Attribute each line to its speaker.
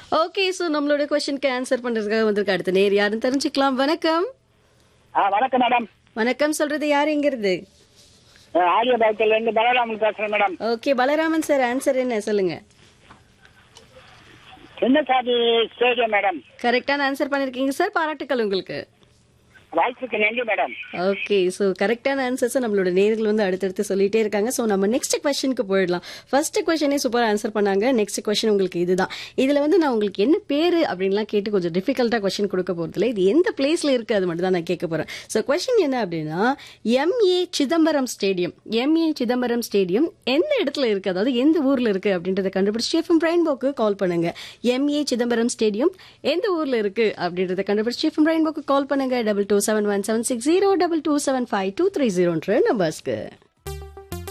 Speaker 1: okay so நம்மளோட கொஸ்டினுக்கு answer பண்றதுக்காக வந்திருக்க அடுத்த நேர் யாருன்னு தெரிஞ்சுக்கலாம் வணக்கம்
Speaker 2: ஆ வணக்கம் மேடம்
Speaker 1: வணக்கம் சொல்றது யார் எங்கிறது
Speaker 2: ஆரியபாகத்துல இருந்து பலராமன் பேசுறேன் madam
Speaker 1: okay Balaraman sir answer என்ன சொல்லுங்க
Speaker 2: சின்னசாமி ஸ்டேடியம் மேடம்
Speaker 1: கரெக்டான ஆன்சர் பண்ணிருக்கீங்க சார் பாராட்டுக்கள் உங்களுக்கு
Speaker 2: வாய்ப்புக்கு நன்றி மேடம்
Speaker 1: ஓகே ஸோ கரெக்டான ஆன்சர்ஸ் நம்மளோட நேர்கள் வந்து அடுத்தடுத்து சொல்லிட்டே இருக்காங்க ஸோ நம்ம நெக்ஸ்ட் கொஸ்டினுக்கு போயிடலாம் ஃபர்ஸ்ட் கொஸ்டினே சூப்பர் ஆன்சர் பண்ணாங்க நெக்ஸ்ட் கொஸ்டின் உங்களுக்கு இதுதான் இதுல வந்து நான் உங்களுக்கு என்ன பேரு அப்படின்லாம் கேட்டு கொஞ்சம் டிஃபிகல்ட்டா கொஸ்டின் கொடுக்க போறதுல இது எந்த பிளேஸ்ல இருக்கு அது மட்டும் தான் நான் கேட்க போறேன் ஸோ கொஸ்டின் என்ன அப்படின்னா MA Chidambaram stadium MA Chidambaram stadium எந்த இடத்துல இருக்கு அதாவது எந்த ஊர்ல இருக்கு அப்படின்றத கண்டுபிடிச்சு எஃப்எம் ரெயின்போக்கு கால் பண்ணுங்க எம்ஏ சிதம்பரம் ஸ்டேடியம் எந்த ஊர்ல இருக்கு அப்படின்றத கண்டுபிடிச்சு எஃப்எம் ரெயின்போக்கு கால் பண்ணுங்க double two seven one seven six zero double two seven five two three ஜீரோன்ற நம்பர்ஸ்க்கு